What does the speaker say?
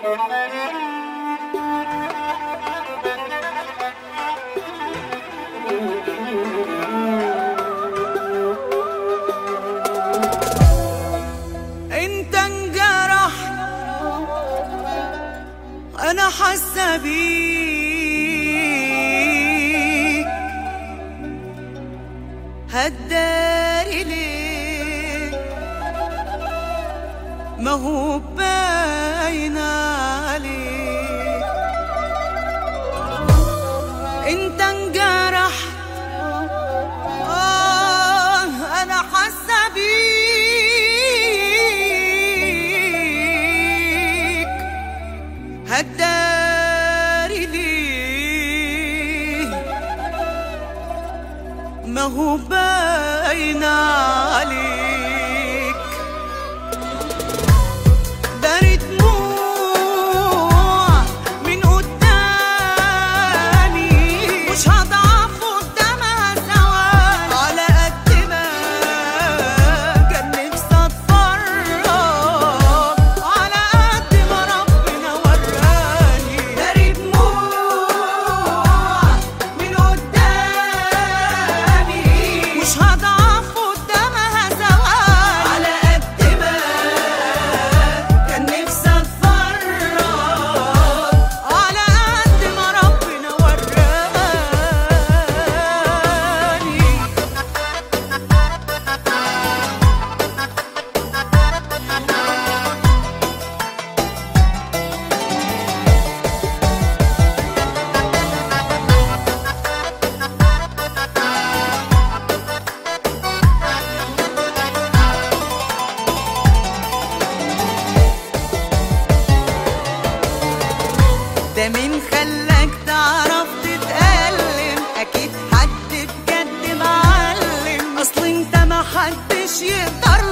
انت انجرح انا حاسه بيك هتداري ليه ما هو باين عليك انت انجرح آه أنا حاسة بيك هتداري ليه ما هو باين عليك داري دموع من قدامي مش هضعف قدامها ثواني على قد ما كان نفسي اتفرج على قد ما ربنا وراني داري دموع من قدامي مش هضعف قدامها ثواني على قد ما كان نفسي اتفرج على قد ما ربنا وراني ده مين خلاك تعرف تتألم اكيد حد بجد معلم اصل انت ما حدش يقدر